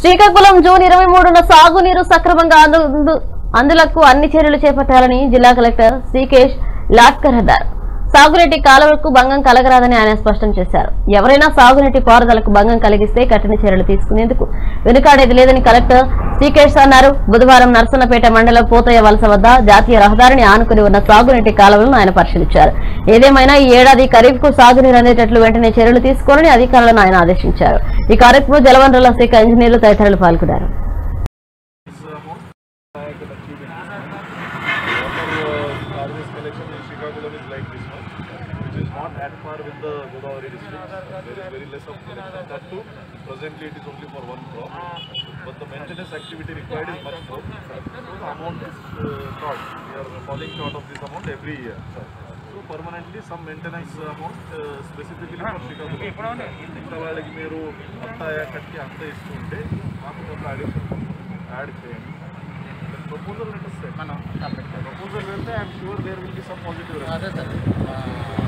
Srikakulam June ఇరవై మూడున సాగునీరు సక్రమంగా అందు అందులకు అన్ని చర్యలు చేపట్టాలని జిల్లా కలెక్టర్ శ్రీకేష్ లాట్కర్ అన్నారు సాగునీటి కాలువలకు భంగం కలగరాదని ఆయన స్పష్టం చేశారు ఎవరైనా సాగునీటి పారుదలకు భంగం కలిగిస్తే కఠిన చర్యలు తీసుకునేందుకు వెనుకాడేది లేదని కలెక్టర్ శ్రీకేష్ అన్నారు బుధవారం నర్సన్నపేట మండలం పోతయ్య వలస వద్ద జాతీయ రహదారిని ఆనుకుని ఉన్న సాగునీటి కాలువలను ఆయన పరిశీలించారు ఏదేమైనా ఈ ఏడాది ఖరీఫ్ కు సాగునీరు అందేటట్లు వెంటనే చర్యలు తీసుకోవాలని అధికారులను ఆయన ఆదేశించారు ఈ కార్యక్రమంలో జలవనరుల శాఖ ఇంజనీర్లు తదితరులు పాల్గొన్నారు garbage collection in Srikakulam is like this one, which is not at par with the Godavari district. There is very less of collection. That too, presently it is only for one crop, but the maintenance activity required is much more. So the amount is uh, short. We are falling short of this amount every year. So permanently some maintenance amount uh, specifically for Srikakulam. ఇంకా వాళ్ళకి మీరు అంతా కట్టి అంతా ఇస్తుంటే మాకు కొంత addition add చేయండి ప్రపోజల్ లెటర్స్ మనం ప్రపోజల్ వెళ్తే I'm sure there will be some positive అదే సార్